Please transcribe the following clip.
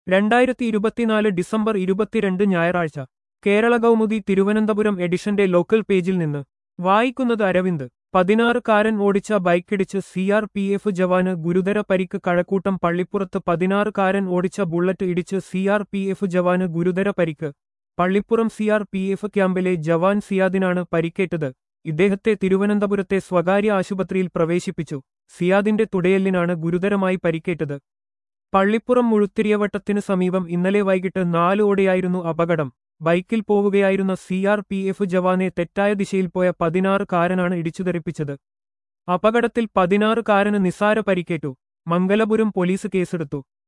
രണ്ടായിരത്തി ഇരുപത്തിനാല് ഡിസംബർ ഇരുപത്തിരണ്ട് ഞായറാഴ്ച കേരള കൗമുദി തിരുവനന്തപുരം എഡിഷന്റെ ലോക്കൽ പേജിൽ നിന്ന് വായിക്കുന്നത് അരവിന്ദ് പതിനാറുകാരൻ ഓടിച്ച ബൈക്കിടിച്ച് സി ആർ പി എഫ് ജവാന് ഗുരുതര പരിക്ക് കഴക്കൂട്ടം പള്ളിപ്പുറത്ത് പതിനാറുകാരൻ ഓടിച്ച ബുള്ളറ്റ് ഇടിച്ച് സി ആർ പി എഫ് ജവാന് ഗുരുതര പരിക്ക് Pallippuram C R P F ക്യാമ്പിലെ ജവാൻ സിയാദിനാണ് പരിക്കേറ്റത് ഇദ്ദേഹത്തെ തിരുവനന്തപുരത്തെ സ്വകാര്യ ആശുപത്രിയിൽ പ്രവേശിപ്പിച്ചു സിയാദിന്റെ തുടയെല്ലിനാണ് ഗുരുതരമായി പരിക്കേറ്റത് പള്ളിപ്പുറം മുഴുത്തിരിയവട്ടത്തിനു സമീപം ഇന്നലെ വൈകിട്ട് നാലോടെയായിരുന്നു അപകടം ബൈക്കിൽ പോവുകയായിരുന്ന സി ആർ പി എഫ് ജവാനെ തെറ്റായ ദിശയിൽ പോയ പതിനാറുകാരനാണ് ഇടിച്ചുതെറിപ്പിച്ചത് അപകടത്തിൽ പതിനാറുകാരന് നിസാര പരിക്കേറ്റു മംഗലപുരം പോലീസ് കേസെടുത്തു